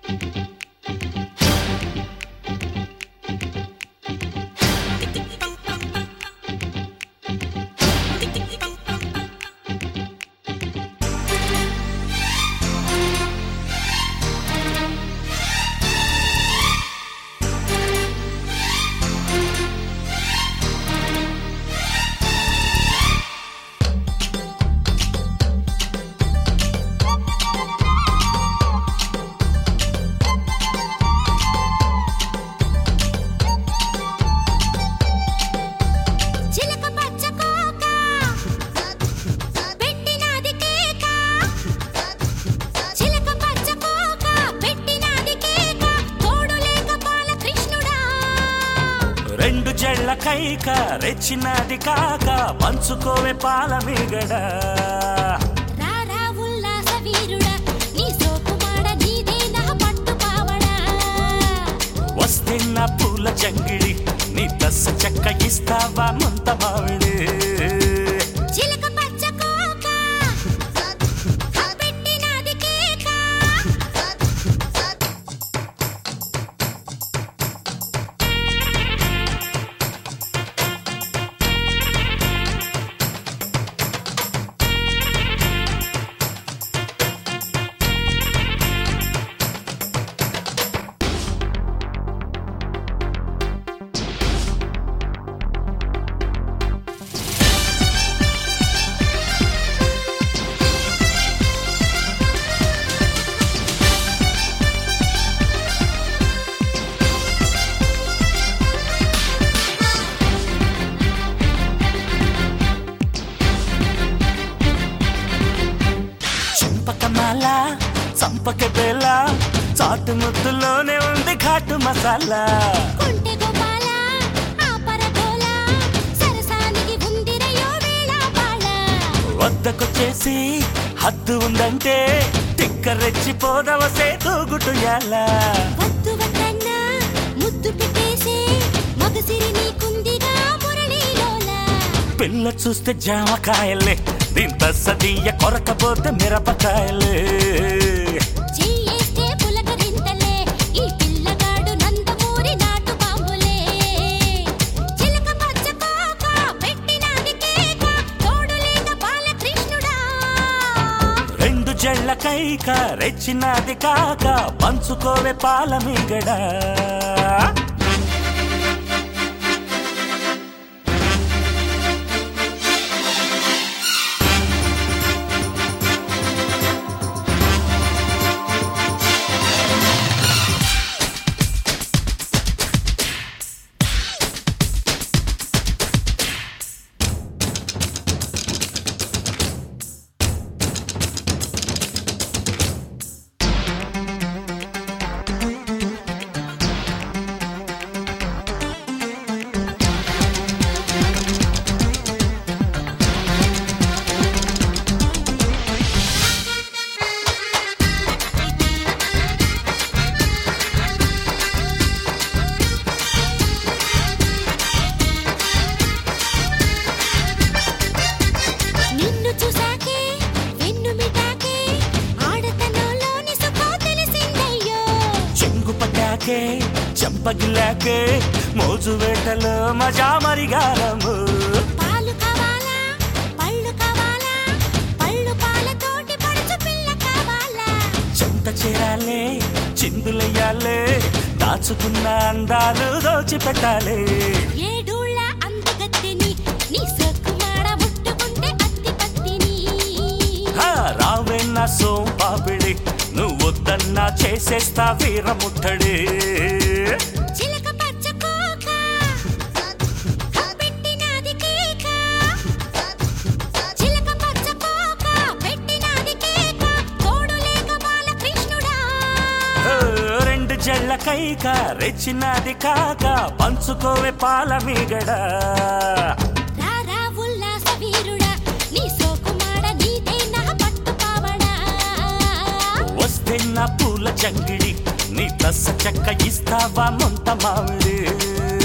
చిలక పచ్చ కోక పెట్టినది కేక చిలక పచ్చ కోక పెట్టినది కేక తోడు లేక బాల కృష్ణుడా రెండు జళ్ళ కైక రెచ్చినది కాక పంచుకోవే పాల మీగడ రారా ఉల్లాస వీరుడా నీ సోకుమాడ నీదే నా పట్టు పావడా వస్తే నా పూల జంగిడి నీ దశ చెక్క ఇస్తావా ముంత మావిడి చిలక పచ్చ కోక పెట్టినది కేక చెంపకమాల చంపక బేల చాటు ముద్దులోనే ఉంది ఘాటు మసాలా కొంటె గోపాల ఆపర గోల సరసానికి ఉందిరయో వేళ బాళ వద్దకొచ్చేసి హద్దు ఉందంటే తిక్క రెచ్చిపోదవ సేతూగుటు ఎలా వద్దు వద్దన్నా ముద్దు పెట్టేసే మగసిరి నీకుందిగా మురళీలోల పిల్ల చూస్తే జామకాయలే దీంత సదీయ కొరకపోతే మిరపకాయలే చెయ్యేస్తే పులకరింతలే ఈ పిల్లగాడు నందమూరి నాటు బాంబులే చిలక పచ్చ కోక పెట్టినది కేక తోడు లేక బాలకృష్ణుడా రెండు జళ్ళ కైక రెచ్చినది కాక పంచుకోవే పాల మీగడ నిన్ను చూసాకే వెన్ను మిటాకే ఆడతనంలోని సుఖం తెలిసిందయ్యో చెంగు పట్టాకే చెంపగిల్లాకే మోజు వేటలో మజా మరిగారము పాలు కావాలా పళ్ళు కావాలా పళ్ళు పాలతోటి పడుచు పిల్ల కావాలా చెంత చేరాలే చిందులయ్యాలే దాచుకున్న అందాలు దోచిపెట్టాలే ఏడూళ్ళ అందగత్తెని నీ సొక్కుమాడ ముట్టుకుంటే అత్తి పత్తిని హా, రావే నా సోంపాపిడి నువ్వు వద్దన్నా చేసేస్తా వీరముట్టడి చిలక పచ్చ కోక పెట్టినది కేక చిలక పచ్చ కోక పెట్టినది కేక తోడు లేక బాలకృష్ణుడా ఓ, రెండు జళ్ళ కైక రెచ్చినది కాక పంచుకోవే పాల మీగడ రారా ఉల్లాస వీరుడా నీ సోకుమాడ నీదే నా పట్టు పావడా వస్తే నా పూల జంగిడి నీ దశ చెక్క ఇస్తావా మొంత మావిడి